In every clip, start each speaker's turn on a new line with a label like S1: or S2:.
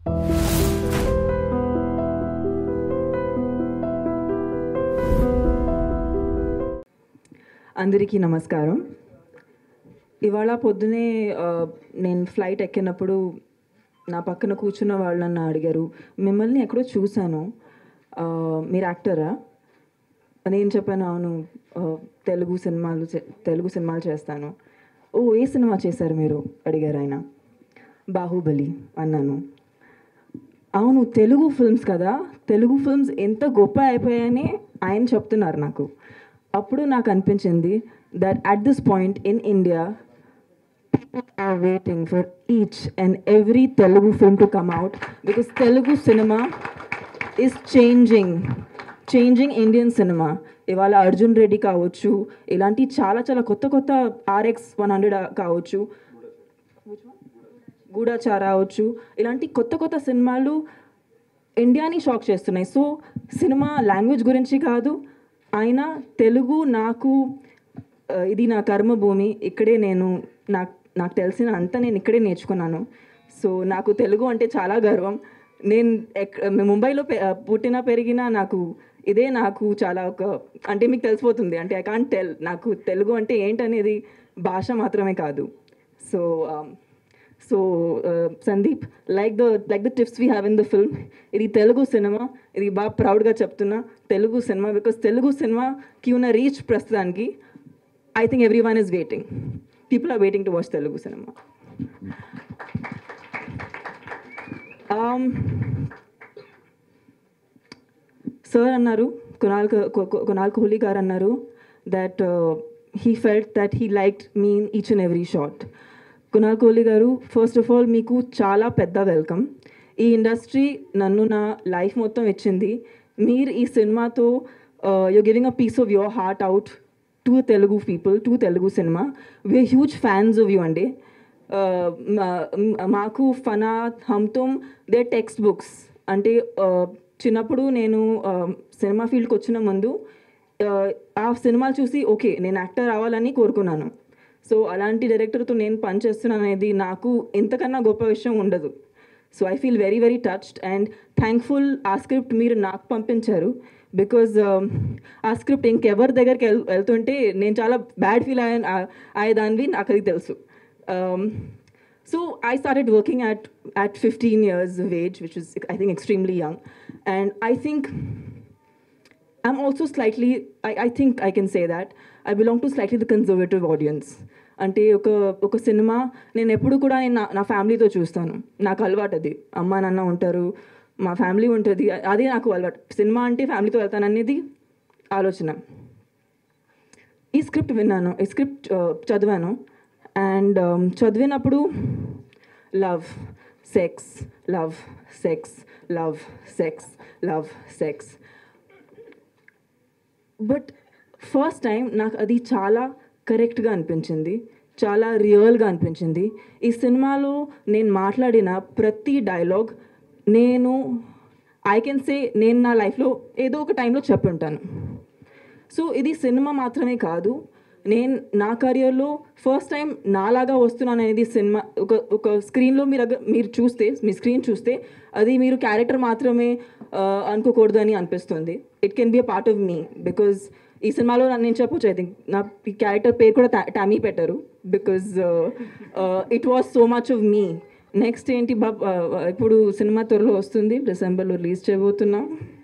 S1: అందరికీ నమస్కారం ఇవాళ పొద్దునే ఆ, నేను ఫ్లైట్ ఎక్కినప్పుడు నా పక్కన కూర్చున్న వాళ్ళు నన్ను అడిగారు మిమ్మల్ని ఎక్కడో చూశాను ఆ, మీరు యాక్టరా నేను చెప్పాను అవును ఆ, తెలుగు సినిమాలు చే- తెలుగు సినిమాలు చేస్తాను ఓ ఏ సినిమా చేశారు మీరు అడిగారు ఆయన బాహుబలి అన్నాను అవును తెలుగు ఫిల్మ్స్ కదా తెలుగు ఫిల్మ్స్ ఎంత గొప్ప అయిపోయాయని ఆయన చెప్తున్నారు నాకు అప్పుడు నాకు అనిపించింది that at this point in India people are waiting for each and every Telugu film to come out because Telugu cinema is changing, changing Indian cinema. ఇవాళ అర్జున్ రెడ్డి కావచ్చు ఇలాంటి చాలా చాలా కొత్త కొత్త ఆర్ఎక్స్ వన్ హండ్రెడ్ కావచ్చు గూఢచార అవచ్చు ఇలాంటి కొత్త కొత్త సినిమాలు ఇండియాని షాక్ చేస్తున్నాయి సో సినిమా లాంగ్వేజ్ గురించి కాదు ఆయన తెలుగు నాకు ఆ, ఇది నా కర్మభూమి ఇక్కడే నేను నాకు నాకు తెలిసిన అంతా నేను ఇక్కడే నేర్చుకున్నాను సో నాకు తెలుగు అంటే చాలా గర్వం నేను ఎక్ ముంబైలో పె- ఆ, పుట్టిన పెరిగిన నాకు ఇదే నాకు చాలా ఒక అంటే మీకు తెలిసిపోతుంది అంటే ఐ కాంట్ టెల్ నాకు తెలుగు అంటే ఏంటనేది భాష మాత్రమే కాదు so so Sandeep like the like the tips we have in the film ఇది తెలుగు సినిమా ఇది బాగా ప్రౌడ్గా చెప్తున్నా తెలుగు సినిమా బికాస్ తెలుగు సినిమాకి ఉన్న రీచ్ ప్రస్తుతానికి I think every one is waiting people are waiting to watch Telugu cinema sir అన్నారు కునాల్ క- కు- కు- కునాల్ కోహ్లీ గారు అన్నారు that he felt that he like mean each and every shot Kunal Kohli garu first of all మీకు చాలా పెద్ద వెల్కమ్ ఈ ఇండస్ట్రీ నన్ను నా లైఫ్ మొత్తం ఇచ్చింది మీరు ఈ సినిమాతో you giving a piece of your heart out to Telugu people to Telugu cinema we are huge fans of you అండి uh, మా- మ- మాకు ఫనా హమ్తుమ్ దే టెక్స్ట్ బుక్స్ అంటే uh, చిన్నప్పుడు నేను uh, సినిమా ఫీల్డ్కి వచ్చిన ముందు uh, ఆ సినిమాలు చూసి ఓకే నేను యాక్టర్ అవ్వాలని కోరుకున్నాను సో అలాంటి డైరెక్టర్తో నేను పనిచేస్తున్నాను అనేది నాకు ఇంతకన్నా గొప్ప విషయం ఉండదు so I feel very very touched and thankful ఆ స్క్రిప్ట్ మీరు నాకు పంపించారు బికాజ్ ఆ స్క్రిప్ట్ ఇంకెవరి దగ్గరికి వెళ్ వెళ్తుంటే నేను చాలా బ్యాడ్ ఫీల్ అయ్యా అయ్యేదానివి నాకు అది తెలుసు Um, so I started working at at 15 years of age, which is I think extremely young, and I think I'm also slightly I, I think I can say that I belong to slightly the conservative audience. అంటే ఒక ఒక cinema నేను ఎప్పుడు కూడా నేను నా నా ఫ్యామిలీతో చూస్తాను నాకు అలవాటు అది అమ్మ నాన్న ఉంటారు మా ఫ్యామిలీ ఉంటుంది అదే నాకు అలవాటు సినిమా అంటే ఫ్యామిలీతో వెళ్తాను అనేది ఆలోచన ఈ స్క్రిప్ట్ విన్నాను ఈ స్క్రిప్ట్ చదివాను అండ్ చదివినప్పుడు love sex love sex love sex love sex but first time నాకు అది చాలా కరెక్ట్గా అనిపించింది చాలా రియల్గా అనిపించింది ఈ సినిమాలో నేను మాట్లాడిన ప్రతి డైలాగ్ నేను ఐ కెన్ సే నేను నా లైఫ్లో ఏదో ఒక టైంలో చెప్పుంటాను సో ఇది సినిమా మాత్రమే కాదు నేను నా కెరియర్లో ఫస్ట్ టైం నాలాగా వస్తున్నాను అనేది సినిమా ఒక ఒక స్క్రీన్లో మీరు అగ- మీరు చూస్తే మీ స్క్రీన్ చూస్తే అది మీరు క్యారెక్టర్ మాత్రమే ఆ, అనుకోకూడదు అని అనిపిస్తుంది it can be a part of me because ఈ సినిమాలో నా- నేను చెప్పొచ్చు ఐ థింక్ నా ఈ క్యారెక్టర్ పేరు కూడా టా- టామీ పెట్టారు because it was so much of me next ఏంటి బాబ్ ఆ, ఇప్పుడు సినిమా త్వరలో వస్తుంది డిసెంబర్లో రిలీజ్ చేయబోతున్నాం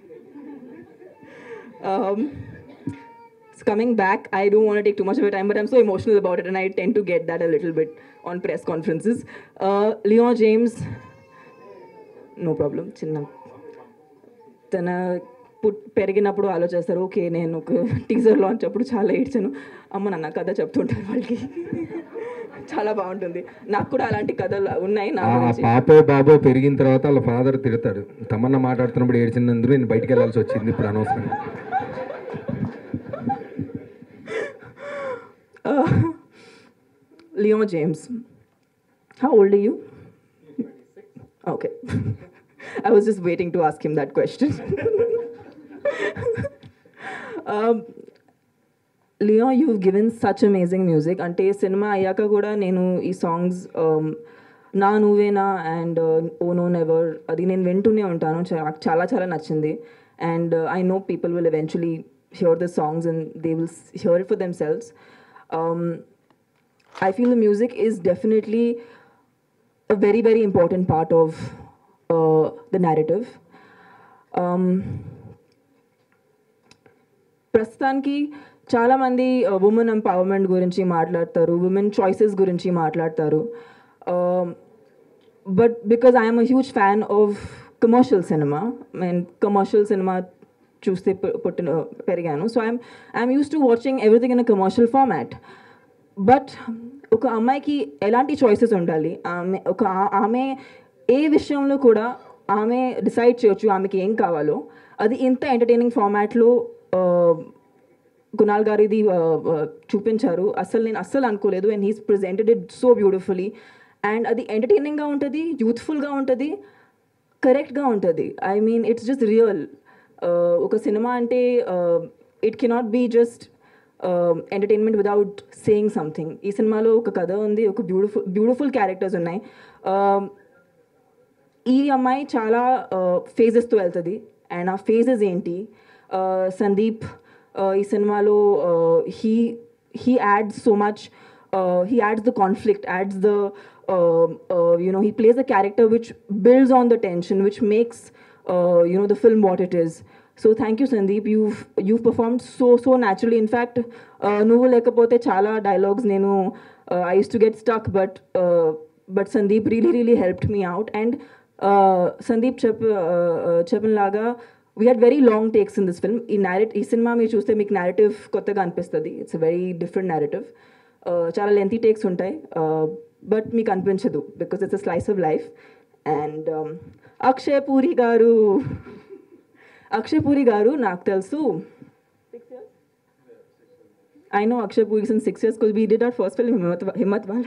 S1: um, it's coming back. I don't want to take too much of your time, but I'm so emotional about it, and I tend to get that a little bit on press conferences. Uh, Leon James, no problem. చిన్న తన put పెరిగినప్పుడు ఆలోచిస్తారు okay నేను ఒక teaser launch అప్పుడు చాలా ఏడ్చాను అమ్మ నాన్న కథ చెప్తుంటారు వాళ్ళకి చాలా బాగుంటుంది నాకు కూడా అలాంటి కథలు ఉన్నాయి నా
S2: ఆ
S1: గురించి
S2: పాపో బాబో పెరిగిన తర్వాత వాళ్ళ ఫాదర్ తిడతాడు తమన్నా మాట్లాడుతున్నప్పుడు ఏడ్చినందుకు నేను బయటికి వెళ్ళాల్సి వచ్చింది ఇప్పుడు అనవసరంగా
S1: Leon James. How old are you? Okay. I was just waiting to ask him that question. um, Leon, you've given such amazing music. అంటే సినిమా అయ్యాక కూడా నేను ఈ సాంగ్స్ నా నువ్వేనా అండ్ ఓ నో నెవర్ అది నేను వింటూనే ఉంటాను చా- నాకు చాలా చాలా నచ్చింది and I know people will eventually hear the songs and they will hear it for themselves I feel the music is definitely a very, very important part of uh, the narrative. Um, ప్రస్తుతానికి చాలామంది women empowerment గురించి మాట్లాడతారు women choices గురించి మాట్లాడతారు but because I'm a huge fan of commercial cinema and commercial cinema చూస్తే పు- పుట్టిన పెరిగాను so I'm I'm use to watching everything in a commercial format but ఒక అమ్మాయికి ఎలాంటి చాయిసెస్ ఉండాలి ఆమె ఒక ఆ- ఆమె ఏ విషయంలో కూడా ఆమె డిసైడ్ చేయొచ్చు ఆమెకి ఏం కావాలో అది ఇంత ఎంటర్టైనింగ్ ఫార్మాట్లో కునాల్ గారు ఇది ఆ, ఆ, చూపించారు అసలు నేను అస్సలు అనుకోలేదు and he's presented it so beautifully and అది ఎంటర్టైనింగ్గా ఉంటుంది యూత్ఫుల్గా ఉంటుంది కరెక్ట్గా ఉంటుంది I mean it's just real ఒక సినిమా అంటే it cannot be just entertainment without saying something ఈ సినిమాలో ఒక కథ ఉంది ఒక బ్యూటిఫుల్ బ్యూటిఫుల్ క్యారెక్టర్స్ ఉన్నాయి Um, ఈ అమ్మాయి చాలా ఫేజెస్తో వెళ్తుంది అండ్ ఆ ఫేజెస్ ఏంటి Uh, సందీప్ uh, ఈ సినిమాలో he he adds so much he adds the conflict adds the you know he plays a character which builds on the tension which makes uh, you know the film what it is so thank you sandeep you've you've performed so so naturally in fact uh, నువ్వు లేకపోతే చాలా dialogues నేను I use to get stuck but but Sandeep really really helped me out and Sandeep చెప్ చెప్పినలాగా we had very long takes in this film ఈ narrate ఈ cinema మీరు చూస్తే మీకు నేరేటివ్ కొత్తగా అనిపిస్తుంది ఇట్స్ వెరీ డిఫరెంట్ నేరేటివ్ చాలా లెంతీ టేక్స్ ఉంటాయి బట్ మీకు అనిపించదు because it's a slice of life and Akshay Puri garu Akshay Puri గారు నాకు తెలుసు I know Akshay Puri since six years because we did our first film Himmat, Himmat Wala.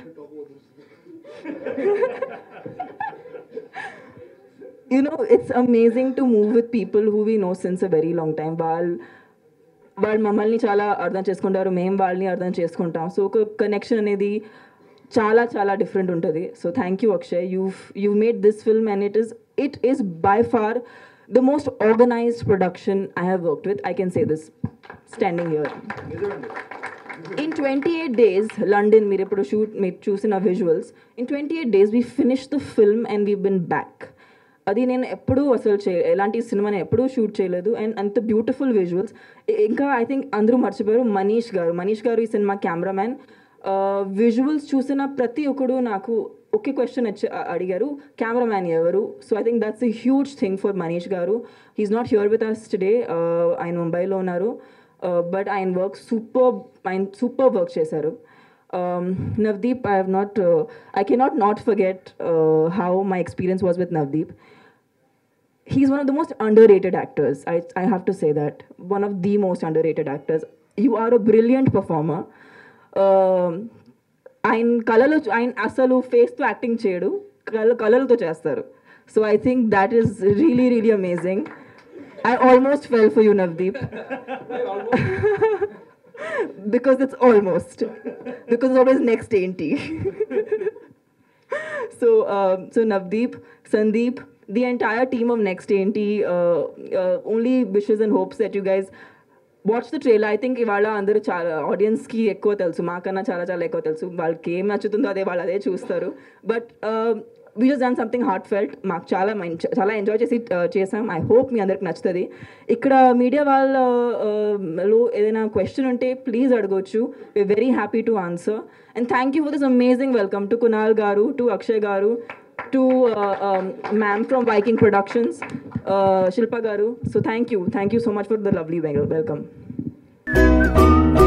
S1: you know, it's amazing to move with people who we know since a very long time. వాళ్ళు వాళ్ళు మమ్మల్ని చాలా అర్థం చేసుకుంటారు మేము వాళ్ళని అర్థం చేసుకుంటాం సో ఒక కనెక్షన్ అనేది చాలా చాలా డిఫరెంట్ ఉంటుంది so thank you Akshay you you made this film and it is it is by far the most organised production I have worked with I can say this standing here in 28 days london మీరు ఇప్పుడు shoot మీరు చూసిన visuals in twenty eight days we finish the film and we been back అది నేను ఎప్పుడూ అసలు చే ఎలాంటి సినిమాని ఎప్పుడూ షూట్ చేయలేదు అండ్ అంత బ్యూటిఫుల్ విజువల్స్ ఇంకా ఐ థింక్ అందరూ మర్చిపోయారు మనీష్ గారు మనీష్ గారు ఈ సినిమా కెమెరామ్యాన్ విజువల్స్ చూసిన ప్రతి ఒక్కడు నాకు ఒకే క్వశ్చన్ వచ్చి అ- అడిగారు కెమెరామ్యాన్ ఎవరు so I think that's a huge thing for Manish garu he's not here with us today ఆయన ముంబైలో ఉన్నారు బట్ ఆయన వర్క్ సూపర్ ఆయన సూపర్ వర్క్ చేశారు Navdeep I have not I cannot not forget how my experience was with Navdeep he's one of the most underrated actors. I, I have to say that. One of the most underrated actors. You are a brilliant performer. Um, ఆయన కళలో ఆయన అసలు ఫేస్తో acting చేయడు కళ కళలతో చేస్తారు so I think that is really really amazing I almost fell for you Navdeep because it's almost because always next ఏంటి so um, so Navdeep, Sandeep, the entire team of Next ANT, uh, uh, only wishes and hopes that you guys watch the trailer I think ఇవాళ అందరూ చాలా ఆడియన్స్కి ఎక్కువ తెలుసు మాకన్నా చాలా చాలా ఎక్కువ తెలుసు వాళ్ళకి ఏం నచ్చుతుందో అదే వాళ్ళు అదే చూస్తారు but we just done something heartfelt మాకు చాలా మం- చాలా ఎంజాయ్ చేసి uh, చేసాం ఐ హోప్ మీ అందరికి నచ్చుతుంది ఇక్కడ మీడియా వాళ్ళలో ఏదైనా క్వశ్చన్ ఉంటే ప్లీజ్ అడగొచ్చు we very happy to answer and thank you for this amazing welcome to Kunal garu to Akshay garu to ma'am from Viking productions Shilpa garu so thank you thank you so much for the lovely welcome